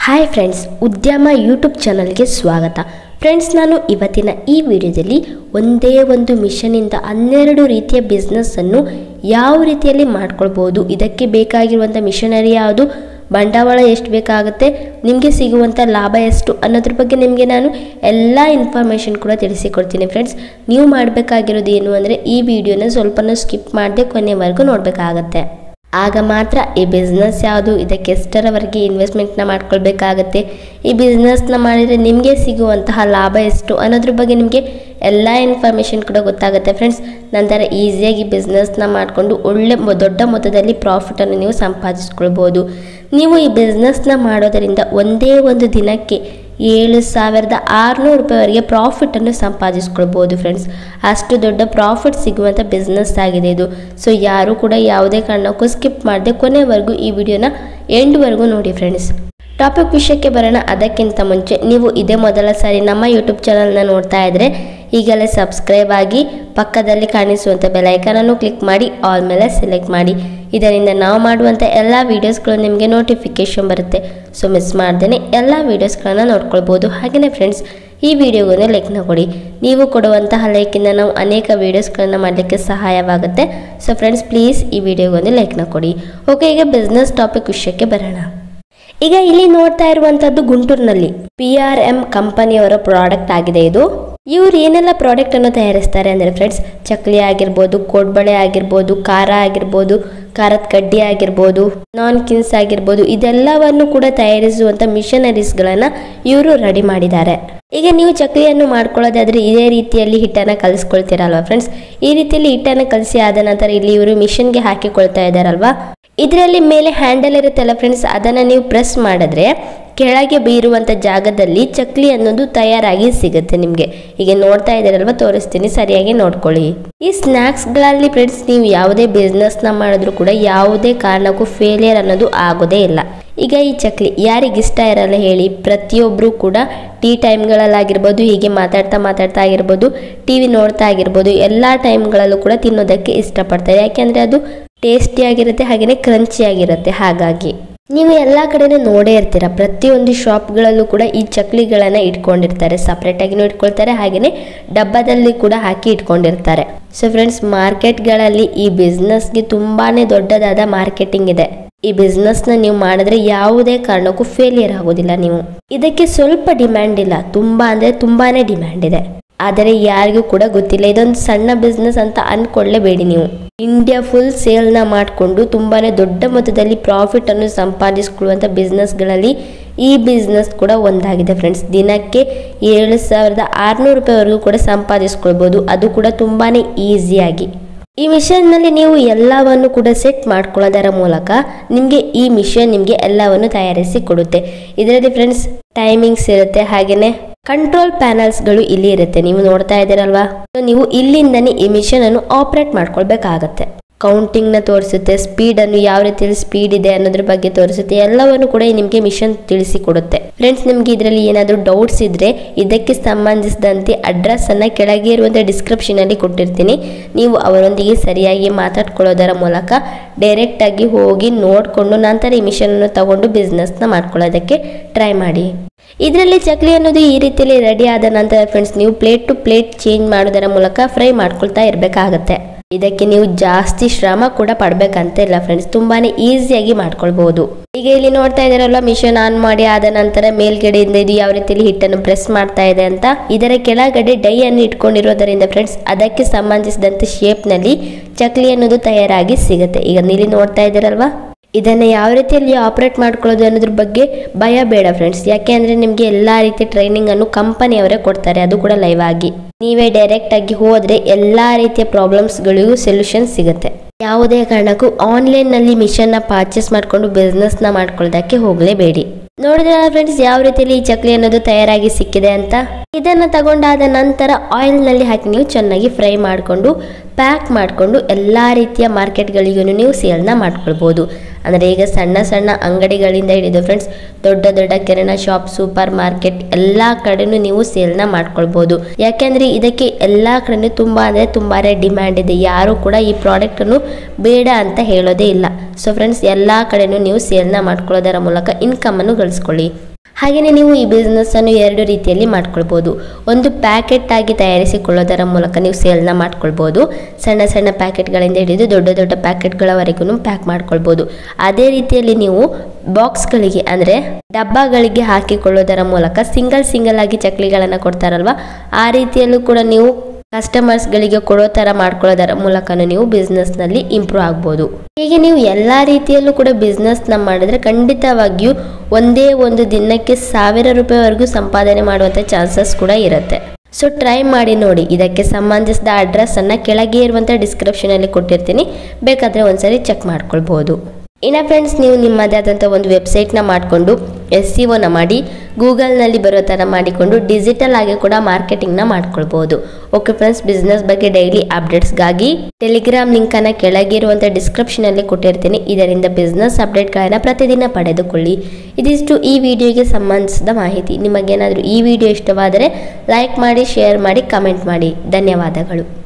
hi friends ಉದ್ಯಮ YouTube ಚಾನಲ್ಗೆ ಸ್ವಾಗತ ಫ್ರೆಂಡ್ಸ್ ನಾನು ಇವತ್ತಿನ ಈ ವಿಡಿಯೋದಲ್ಲಿ ಒಂದೇ ಒಂದು ಮಿಷನಿಂದ ಹನ್ನೆರಡು ರೀತಿಯ ಬಿಸ್ನೆಸ್ಸನ್ನು ಯಾವ ರೀತಿಯಲ್ಲಿ ಮಾಡ್ಕೊಳ್ಬೋದು ಇದಕ್ಕೆ ಬೇಕಾಗಿರುವಂಥ ಮಿಷನರಿ ಯಾವುದು ಬಂಡವಾಳ ಎಷ್ಟು ಬೇಕಾಗುತ್ತೆ ನಿಮಗೆ ಸಿಗುವಂಥ ಲಾಭ ಎಷ್ಟು ಅನ್ನೋದ್ರ ಬಗ್ಗೆ ನಿಮಗೆ ನಾನು ಎಲ್ಲ ಇನ್ಫಾರ್ಮೇಷನ್ ಕೂಡ ತಿಳಿಸಿಕೊಡ್ತೀನಿ ಫ್ರೆಂಡ್ಸ್ ನೀವು ಮಾಡಬೇಕಾಗಿರೋದು ಏನು ಅಂದರೆ ಈ ವಿಡಿಯೋನ ಸ್ವಲ್ಪನೂ ಸ್ಕಿಪ್ ಮಾಡದೆ ಕೊನೆವರೆಗೂ ನೋಡಬೇಕಾಗತ್ತೆ ಆಗ ಮಾತ್ರ ಈ ಬಿಸ್ನೆಸ್ ಯಾವುದು ಇದಕ್ಕೆ ಎಷ್ಟರವರೆಗೆ ಇನ್ವೆಸ್ಟ್ಮೆಂಟ್ನ ಮಾಡ್ಕೊಳ್ಬೇಕಾಗತ್ತೆ ಈ ಬಿಸ್ನೆಸ್ನ ಮಾಡಿದರೆ ನಿಮಗೆ ಸಿಗುವಂತಹ ಲಾಭ ಎಷ್ಟು ಅನ್ನೋದ್ರ ಬಗ್ಗೆ ನಿಮಗೆ ಎಲ್ಲ ಇನ್ಫಾರ್ಮೇಷನ್ ಕೂಡ ಗೊತ್ತಾಗುತ್ತೆ ಫ್ರೆಂಡ್ಸ್ ನಂತರ ಈಸಿಯಾಗಿ ಬಿಸ್ನೆಸ್ನ ಮಾಡಿಕೊಂಡು ಒಳ್ಳೆ ಮೊ- ದೊಡ್ಡ ಮೊತ್ತದಲ್ಲಿ ಪ್ರಾಫಿಟನ್ನು ನೀವು ಸಂಪಾದಿಸ್ಕೊಳ್ಬೋದು ನೀವು ಈ ಬಿಸ್ನೆಸ್ನ ಮಾಡೋದರಿಂದ ಒಂದೇ ಒಂದು ದಿನಕ್ಕೆ ಏಳು ಸಾವಿರದ ಆರುನೂರು ರೂಪಾಯಿವರೆಗೆ ಪ್ರಾಫಿಟನ್ನು ಸಂಪಾದಿಸ್ಕೊಳ್ಬೋದು ಫ್ರೆಂಡ್ಸ್ ಅಷ್ಟು ದೊಡ್ಡ ಪ್ರಾಫಿಟ್ ಸಿಗುವಂಥ ಬಿಸ್ನೆಸ್ ಆಗಿದೆ ಇದು ಸೊ ಯಾರು ಕೂಡ ಯಾವುದೇ ಕಾರಣಕ್ಕೂ ಸ್ಕಿಪ್ ಮಾಡದೆ ಕೊನೆವರೆಗೂ ಈ ವಿಡಿಯೋನ ಎಂಡ್ವರೆಗೂ ನೋಡಿ ಫ್ರೆಂಡ್ಸ್ ಟಾಪಿಕ್ ವಿಷಯಕ್ಕೆ ಬರೋಣ ಅದಕ್ಕಿಂತ ಮುಂಚೆ ನೀವು ಇದೇ ಮೊದಲ ಸಾರಿ ನಮ್ಮ ಯೂಟ್ಯೂಬ್ ಚಾನಲ್ನ ನೋಡ್ತಾ ಇದ್ದರೆ ಈಗಲೇ ಸಬ್ಸ್ಕ್ರೈಬ್ ಆಗಿ ಪಕ್ಕದಲ್ಲಿ ಕಾಣಿಸುವಂಥ ಬೆಲೈಕನನ್ನು ಕ್ಲಿಕ್ ಮಾಡಿ ಆಲ್ ಮೇಲೆ ಸೆಲೆಕ್ಟ್ ಮಾಡಿ ಇದರಿಂದ ನಾವು ಮಾಡುವಂಥ ಎಲ್ಲ ವೀಡಿಯೋಸ್ಗಳು ನಿಮಗೆ ನೋಟಿಫಿಕೇಶನ್ ಬರುತ್ತೆ ಸೊ ಮಿಸ್ ಮಾಡ್ದೇ ಎಲ್ಲ ವೀಡಿಯೋಸ್ಗಳನ್ನು ನೋಡ್ಕೊಳ್ಬೋದು ಹಾಗೆಯೇ ಫ್ರೆಂಡ್ಸ್ ಈ ವಿಡಿಯೋಗೊಂದು ಲೈಕ್ನ ಕೊಡಿ ನೀವು ಕೊಡುವಂತಹ ಲೈಕಿಂದ ನಾವು ಅನೇಕ ವೀಡಿಯೋಸ್ಗಳನ್ನು ಮಾಡಲಿಕ್ಕೆ ಸಹಾಯವಾಗುತ್ತೆ ಸೊ ಫ್ರೆಂಡ್ಸ್ ಪ್ಲೀಸ್ ಈ ವಿಡಿಯೋಗೊಂದು ಲೈಕ್ನ ಕೊಡಿ ಓಕೆ ಈಗ ಬಿಸ್ನೆಸ್ ಟಾಪಿಕ್ ವಿಷಯಕ್ಕೆ ಬರೋಣ ಈಗ ಇಲ್ಲಿ ನೋಡ್ತಾ ಇರುವಂತದ್ದು ಗುಂಟೂರಿನಲ್ಲಿ ಪಿ ಆರ್ ಎಂ ಕಂಪನಿಯವರ ಪ್ರಾಡಕ್ಟ್ ಆಗಿದೆ ಇದು ಇವ್ರು ಏನೆಲ್ಲ ಪ್ರಾಡಕ್ಟ್ ಅನ್ನು ತಯಾರಿಸ್ತಾರೆ ಅಂದ್ರೆ ಫ್ರೆಂಡ್ಸ್ ಚಕ್ಲಿ ಆಗಿರ್ಬೋದು ಕೋಡ್ಬಳೆ ಆಗಿರ್ಬೋದು ಖಾರ ಆಗಿರ್ಬೋದು ಖಾರದ ಕಡ್ಡಿ ಆಗಿರ್ಬೋದು ನಾನ್ ಕಿನ್ಸ್ ಆಗಿರ್ಬೋದು ಇದೆಲ್ಲವನ್ನು ಕೂಡ ತಯಾರಿಸುವಂತ ಮಿಷನರೀಸ್ಗಳನ್ನ ಇವರು ರೆಡಿ ಮಾಡಿದ್ದಾರೆ ಈಗ ನೀವು ಚಕ್ಲಿಯನ್ನು ಮಾಡ್ಕೊಳ್ಳೋದಾದ್ರೆ ಇದೇ ರೀತಿಯಲ್ಲಿ ಹಿಟ್ಟನ್ನು ಕಲಿಸ್ಕೊಳ್ತೀರಲ್ವಾ ಫ್ರೆಂಡ್ಸ್ ಈ ರೀತಿಯಲ್ಲಿ ಹಿಟ್ಟನ್ನು ಕಲಸಿ ಆದ ನಂತರ ಇಲ್ಲಿ ಇವರು ಮಿಷನ್ಗೆ ಹಾಕಿಕೊಳ್ತಾ ಇದ್ದಾರಲ್ವಾ ಇದರಲ್ಲಿ ಮೇಲೆ ಹ್ಯಾಂಡಲ್ ಇರುತ್ತಲ್ಲ ಫ್ರೆಂಡ್ಸ್ ಅದನ್ನು ನೀವು ಪ್ರೆಸ್ ಮಾಡಿದ್ರೆ ಕೆಳಗೆ ಬೀರುವಂಥ ಜಾಗದಲ್ಲಿ ಚಕ್ಲಿ ಅನ್ನೋದು ತಯಾರಾಗಿ ಸಿಗುತ್ತೆ ನಿಮಗೆ ಈಗ ನೋಡ್ತಾ ಇದ್ದೀರಲ್ವಾ ತೋರಿಸ್ತೀನಿ ಸರಿಯಾಗಿ ನೋಡ್ಕೊಳ್ಳಿ ಈ ಸ್ನ್ಯಾಕ್ಸ್ಗಳಲ್ಲಿ ಫ್ರೆಂಡ್ಸ್ ನೀವು ಯಾವುದೇ ಬಿಸ್ನೆಸ್ನ ಮಾಡಿದ್ರು ಕೂಡ ಯಾವುದೇ ಕಾರಣಕ್ಕೂ ಫೇಲಿಯರ್ ಅನ್ನೋದು ಆಗೋದೇ ಇಲ್ಲ ಈಗ ಈ ಚಕ್ಲಿ ಯಾರಿಗೆ ಇಷ್ಟ ಇರಲ್ಲ ಹೇಳಿ ಪ್ರತಿಯೊಬ್ಬರು ಕೂಡ ಟೀ ಟೈಮ್ಗಳಲ್ಲಾಗಿರ್ಬೋದು ಹೀಗೆ ಮಾತಾಡ್ತಾ ಮಾತಾಡ್ತಾ ಆಗಿರ್ಬೋದು ಟಿ ವಿ ನೋಡ್ತಾ ಆಗಿರ್ಬೋದು ಎಲ್ಲ ಟೈಮ್ಗಳಲ್ಲೂ ಕೂಡ ತಿನ್ನೋದಕ್ಕೆ ಇಷ್ಟಪಡ್ತಾರೆ ಯಾಕೆಂದರೆ ಅದು ಟೇಸ್ಟಿಯಾಗಿರುತ್ತೆ ಹಾಗೆಯೇ ಕ್ರಂಚಿಯಾಗಿರುತ್ತೆ ಹಾಗಾಗಿ ನೀವು ಎಲ್ಲ ಕಡೆನೂ ನೋಡೇ ಇರ್ತೀರ ಪ್ರತಿಯೊಂದು ಶಾಪ್ಗಳಲ್ಲೂ ಕೂಡ ಈ ಚಕ್ಲಿಗಳನ್ನು ಇಟ್ಕೊಂಡಿರ್ತಾರೆ ಸಪ್ರೇಟಾಗಿನೂ ಇಟ್ಕೊಳ್ತಾರೆ ಹಾಗೆಯೇ ಡಬ್ಬದಲ್ಲಿ ಕೂಡ ಹಾಕಿ ಇಟ್ಕೊಂಡಿರ್ತಾರೆ ಸೊ ಫ್ರೆಂಡ್ಸ್ ಮಾರ್ಕೆಟ್ಗಳಲ್ಲಿ ಈ ಬಿಸ್ನೆಸ್ಗೆ ತುಂಬಾ ದೊಡ್ಡದಾದ ಮಾರ್ಕೆಟಿಂಗ್ ಇದೆ ಈ ಬಿಸ್ನೆಸ್ನ ನೀವು ಮಾಡಿದ್ರೆ ಯಾವುದೇ ಕಾರಣಕ್ಕೂ ಫೇಲಿಯರ್ ಆಗೋದಿಲ್ಲ ನೀವು ಇದಕ್ಕೆ ಸ್ವಲ್ಪ ಡಿಮ್ಯಾಂಡ್ ಇಲ್ಲ ತುಂಬಾ ಅಂದರೆ ತುಂಬಾನೇ ಡಿಮ್ಯಾಂಡ್ ಇದೆ ಆದರೆ ಯಾರಿಗೂ ಕೂಡ ಗೊತ್ತಿಲ್ಲ ಇದೊಂದು ಸಣ್ಣ ಬಿಸ್ನೆಸ್ ಅಂತ ಅನ್ಕೊಳ್ಳೇಬೇಡಿ ನೀವು ಇಂಡಿಯಾ ಫುಲ್ ಸೇಲ್ನ ಮಾಡಿಕೊಂಡು ತುಂಬಾನೇ ದೊಡ್ಡ ಮೊತ್ತದಲ್ಲಿ ಪ್ರಾಫಿಟ್ ಅನ್ನು ಸಂಪಾದಿಸ್ಕೊಳ್ಳುವಂಥ ಬಿಸ್ನೆಸ್ಗಳಲ್ಲಿ ಈ ಬಿಸ್ನೆಸ್ ಕೂಡ ಒಂದಾಗಿದೆ ಫ್ರೆಂಡ್ಸ್ ದಿನಕ್ಕೆ ಏಳು ಸಾವಿರದ ಆರುನೂರು ರೂಪಾಯಿವರೆಗೂ ಕೂಡ ಸಂಪಾದಿಸ್ಕೊಳ್ಬೋದು ಅದು ಕೂಡ ತುಂಬಾನೇ ಈಸಿಯಾಗಿ ಈ ಮಿಷನ್ನಲ್ಲಿ ನೀವು ಎಲ್ಲವನ್ನು ಕೂಡ ಸೆಟ್ ಮಾಡ್ಕೊಳ್ಳೋದರ ಮೂಲಕ ನಿಮಗೆ ಈ ಮಿಷನ್ ನಿಮಗೆ ಎಲ್ಲವನ್ನು ತಯಾರಿಸಿ ಕೊಡುತ್ತೆ ಇದರಲ್ಲಿ ಫ್ರೆಂಡ್ಸ್ ಟೈಮಿಂಗ್ಸ್ ಇರುತ್ತೆ ಹಾಗೆಯೇ ಕಂಟ್ರೋಲ್ ಪ್ಯಾನಲ್ಸ್ಗಳು ಇಲ್ಲಿ ಇರುತ್ತೆ ನೀವು ನೋಡ್ತಾ ಇದ್ದೀರಲ್ವಾ So, ನೀವು ಇಲ್ಲಿಂದನೇ ಈ ಮಿಷನ್ ಅನ್ನು ಆಪರೇಟ್ ಮಾಡ್ಕೊಳ್ಬೇಕಾಗತ್ತೆ ಕೌಂಟಿಂಗ್ ನ ತೋರಿಸುತ್ತೆ ಸ್ಪೀಡ್ ಅನ್ನು ಯಾವ ರೀತಿಯಲ್ಲಿ ಸ್ಪೀಡ್ ಇದೆ ಅನ್ನೋದ್ರ ಬಗ್ಗೆ ತೋರಿಸುತ್ತೆ ಎಲ್ಲವನ್ನು ಕೂಡ ನಿಮಗೆ ಮಿಷನ್ ತಿಳಿಸಿಕೊಡುತ್ತೆ ಫ್ರೆಂಡ್ಸ್ ನಿಮ್ಗೆ ಇದರಲ್ಲಿ ಏನಾದರೂ ಡೌಟ್ಸ್ ಇದ್ರೆ ಇದಕ್ಕೆ ಸಂಬಂಧಿಸಿದಂತೆ ಅಡ್ರೆಸ್ ಅನ್ನ ಕೆಳಗೆ ಇರುವಂತ ಡಿಸ್ಕ್ರಿಪ್ಷನ್ ಅಲ್ಲಿ ಕೊಟ್ಟಿರ್ತೀನಿ ನೀವು ಅವರೊಂದಿಗೆ ಸರಿಯಾಗಿ ಮಾತಾಡ್ಕೊಳ್ಳೋದರ ಮೂಲಕ ಡೈರೆಕ್ಟ್ ಆಗಿ ಹೋಗಿ ನೋಡಿಕೊಂಡು ನಂತರ ಈ ಮಿಷನ್ ಅನ್ನು ತಗೊಂಡು ಬಿಸ್ನೆಸ್ ನ ಮಾಡ್ಕೊಳ್ಳೋದಕ್ಕೆ ಟ್ರೈ ಮಾಡಿ ಇದರಲ್ಲಿ ಚಕ್ಲಿ ಅನ್ನೋದು ಈ ರೀತಿಯಲ್ಲಿ ರೆಡಿ ಆದ ನಂತರ ಫ್ರೆಂಡ್ಸ್ ನೀವು ಪ್ಲೇಟ್ ಟು ಪ್ಲೇಟ್ ಚೇಂಜ್ ಮಾಡೋದರ ಮೂಲಕ ಫ್ರೈ ಮಾಡ್ಕೊಳ್ತಾ ಇರಬೇಕಾಗತ್ತೆ ಇದಕ್ಕೆ ನೀವು ಜಾಸ್ತಿ ಶ್ರಮ ಕೂಡ ಪಡ್ಬೇಕಂತ ಇಲ್ಲ ಫ್ರೆಂಡ್ಸ್ ತುಂಬಾನೇ ಈಸಿಯಾಗಿ ಮಾಡ್ಕೊಳ್ಬಹುದು ಈಗ ಇಲ್ಲಿ ನೋಡ್ತಾ ಇದಾರಲ್ಲ ಮಿಷನ್ ಆನ್ ಮಾಡಿ ಆದ ನಂತರ ಮೇಲ್ಗಡೆಯಿಂದ ಇದು ಯಾವ ರೀತಿಯಲ್ಲಿ ಹಿಟ್ಟನ್ನು ಪ್ರೆಸ್ ಮಾಡ್ತಾ ಇದೆ ಅಂತ ಇದರ ಕೆಳಗಡೆ ಡೈ ಅನ್ನು ಇಟ್ಕೊಂಡಿರೋದರಿಂದ ಫ್ರೆಂಡ್ಸ್ ಅದಕ್ಕೆ ಸಂಬಂಧಿಸಿದಂತೆ ಶೇಪ್ ನಲ್ಲಿ ಚಕ್ಲಿ ಅನ್ನೋದು ತಯಾರಾಗಿ ಸಿಗುತ್ತೆ ಈಗ ಇಲ್ಲಿ ನೋಡ್ತಾ ಇದ್ದೀರಲ್ವಾ ಇದನ್ನ ಯಾವ ರೀತಿಯಲ್ಲಿ ಆಪರೇಟ್ ಮಾಡ್ಕೊಳ್ಳೋದು ಅನ್ನೋದ್ರ ಬಗ್ಗೆ ಭಯ ಬೇಡ ಫ್ರೆಂಡ್ಸ್ ಯಾಕೆ ಅಂದ್ರೆ ನಿಮಗೆ ಎಲ್ಲಾ ರೀತಿಯ ಟ್ರೈನಿಂಗ್ ಅನ್ನು ಕಂಪನಿಯವರೇ ಕೊಡ್ತಾರೆ ಅದು ಕೂಡ ಲೈವ್ ಆಗಿ ನೀವೇ ಡೈರೆಕ್ಟ್ ಆಗಿ ಹೋದ್ರೆ ಎಲ್ಲಾ ರೀತಿಯ ಪ್ರಾಬ್ಲಮ್ಸ್ ಗಳಿಗೂ ಸೊಲ್ಯೂಷನ್ ಸಿಗುತ್ತೆ ಯಾವುದೇ ಕಾರಣಕ್ಕೂ ಆನ್ಲೈನ್ ನಲ್ಲಿ ಮಿಷನ್ ನ ಪರ್ಚೇಸ್ ಮಾಡ್ಕೊಂಡು ಬಿಸ್ನೆಸ್ ನ ಮಾಡ್ಕೊಳ್ಳೋದಕ್ಕೆ ಹೋಗ್ಲೇಬೇಡಿ ನೋಡಿದ್ರೆ ಫ್ರೆಂಡ್ಸ್ ಯಾವ ರೀತಿಯಲ್ಲಿ ಈ ಚಕ್ಲಿ ಅನ್ನೋದು ತಯಾರಾಗಿ ಸಿಕ್ಕಿದೆ ಅಂತ ಇದನ್ನ ತಗೊಂಡಾದ ನಂತರ ಆಯಿಲ್ ನಲ್ಲಿ ಹಾಕಿ ನೀವು ಚೆನ್ನಾಗಿ ಫ್ರೈ ಮಾಡಿಕೊಂಡು ಪ್ಯಾಕ್ ಮಾಡಿಕೊಂಡು ಎಲ್ಲಾ ರೀತಿಯ ಮಾರ್ಕೆಟ್ಗಳಿಗೂ ನೀವು ಸೇಲ್ನ ಮಾಡ್ಕೊಳ್ಬಹುದು ಅಂದರೆ ಈಗ ಸಣ್ಣ ಸಣ್ಣ ಅಂಗಡಿಗಳಿಂದ ಹಿಡಿದು ಫ್ರೆಂಡ್ಸ್ ದೊಡ್ಡ ದೊಡ್ಡ ಕಿರಾಣ ಶಾಪ್ ಸೂಪರ್ ಮಾರ್ಕೆಟ್ ಎಲ್ಲ ಕಡೆನೂ ನೀವು ಸೇಲ್ನ ಮಾಡ್ಕೊಳ್ಬೋದು ಯಾಕೆಂದ್ರೆ ಇದಕ್ಕೆ ಎಲ್ಲ ಕಡೆನೂ ತುಂಬ ಅಂದರೆ ತುಂಬಾನೇ ಡಿಮ್ಯಾಂಡ್ ಇದೆ ಯಾರು ಕೂಡ ಈ ಪ್ರಾಡಕ್ಟನ್ನು ಬೇಡ ಅಂತ ಹೇಳೋದೇ ಇಲ್ಲ ಸೊ ಫ್ರೆಂಡ್ಸ್ ಎಲ್ಲ ಕಡೆನೂ ನೀವು ಸೇಲ್ನ ಮಾಡ್ಕೊಳ್ಳೋದರ ಮೂಲಕ ಇನ್ಕಮನ್ನು ಗಳಿಸ್ಕೊಳ್ಳಿ ಹಾಗೆಯೇ ನೀವು ಈ ಬಿಸ್ನೆಸ್ಸನ್ನು ಎರಡು ರೀತಿಯಲ್ಲಿ ಮಾಡ್ಕೊಳ್ಬೋದು ಒಂದು ಪ್ಯಾಕೆಟ್ ಆಗಿ ತಯಾರಿಸಿಕೊಳ್ಳೋದರ ಮೂಲಕ ನೀವು ಸೇಲ್ನ ಮಾಡ್ಕೊಳ್ಬೋದು ಸಣ್ಣ ಸಣ್ಣ ಪ್ಯಾಕೆಟ್ಗಳಿಂದ ಹಿಡಿದು ದೊಡ್ಡ ದೊಡ್ಡ ಪ್ಯಾಕೆಟ್ಗಳವರೆಗೂ ಪ್ಯಾಕ್ ಮಾಡ್ಕೊಳ್ಬೋದು ಅದೇ ರೀತಿಯಲ್ಲಿ ನೀವು ಬಾಕ್ಸ್ಗಳಿಗೆ ಅಂದರೆ ಡಬ್ಬಗಳಿಗೆ ಹಾಕಿಕೊಳ್ಳೋದರ ಮೂಲಕ ಸಿಂಗಲ್ ಸಿಂಗಲ್ ಆಗಿ ಚಕ್ಲಿಗಳನ್ನು ಕೊಡ್ತಾರಲ್ವ ಆ ರೀತಿಯಲ್ಲೂ ಕೂಡ ನೀವು ಕಸ್ಟಮರ್ಸ್ಗಳಿಗೆ ಕೊಡೋ ಥರ ಮಾಡ್ಕೊಳ್ಳೋದರ ಮೂಲಕನೂ ನೀವು ಬಿಸ್ನೆಸ್ನಲ್ಲಿ ಇಂಪ್ರೂವ್ ಆಗ್ಬೋದು ಹೀಗೆ ನೀವು ಎಲ್ಲ ರೀತಿಯಲ್ಲೂ ಕೂಡ ಬಿಸ್ನೆಸ್ನ ಮಾಡಿದ್ರೆ ಖಂಡಿತವಾಗಿಯೂ ಒಂದೇ ಒಂದು ದಿನಕ್ಕೆ ಸಾವಿರ ರೂಪಾಯಿವರೆಗೂ ಸಂಪಾದನೆ ಮಾಡುವಂಥ ಚಾನ್ಸಸ್ ಕೂಡ ಇರುತ್ತೆ ಸೊ ಟ್ರೈ ಮಾಡಿ ನೋಡಿ ಇದಕ್ಕೆ ಸಂಬಂಧಿಸಿದ ಅಡ್ರೆಸ್ಸನ್ನು ಕೆಳಗೆ ಇರುವಂಥ ಡಿಸ್ಕ್ರಿಪ್ಷನಲ್ಲಿ ಕೊಟ್ಟಿರ್ತೀನಿ ಬೇಕಾದರೆ ಒಂದ್ಸರಿ ಚೆಕ್ ಮಾಡ್ಕೊಳ್ಬೋದು ಇನ್ನು ಫ್ರೆಂಡ್ಸ್ ನೀವು ನಿಮ್ಮದೇ ಆದಂಥ ಒಂದು ವೆಬ್ಸೈಟ್ನ ಮಾಡಿಕೊಂಡು ಎಸ್ ಸಿ ಒನ ಮಾಡಿ ಗೂಗಲ್ನಲ್ಲಿ ಬರೋ ಥರ ಮಾಡಿಕೊಂಡು ಡಿಜಿಟಲ್ ಆಗಿ ಕೂಡ ಮಾರ್ಕೆಟಿಂಗ್ನ ಮಾಡ್ಕೊಳ್ಬೋದು ಓಕೆ ಫ್ರೆಂಡ್ಸ್ ಬಿಸ್ನೆಸ್ ಬಗ್ಗೆ ಡೈಲಿ ಅಪ್ಡೇಟ್ಸ್ಗಾಗಿ ಟೆಲಿಗ್ರಾಮ್ ಲಿಂಕನ್ನು ಕೆಳಗಿರುವಂಥ ಡಿಸ್ಕ್ರಿಪ್ಷನಲ್ಲಿ ಕೊಟ್ಟಿರ್ತೀನಿ ಇದರಿಂದ ಬಿಸ್ನೆಸ್ ಅಪ್ಡೇಟ್ಗಳನ್ನು ಪ್ರತಿದಿನ ಪಡೆದುಕೊಳ್ಳಿ ಇದಿಷ್ಟು ಈ ವಿಡಿಯೋಗೆ ಸಂಬಂಧಿಸಿದ ಮಾಹಿತಿ ನಿಮಗೇನಾದರೂ ಈ ವಿಡಿಯೋ ಇಷ್ಟವಾದರೆ ಲೈಕ್ ಮಾಡಿ ಶೇರ್ ಮಾಡಿ ಕಮೆಂಟ್ ಮಾಡಿ ಧನ್ಯವಾದಗಳು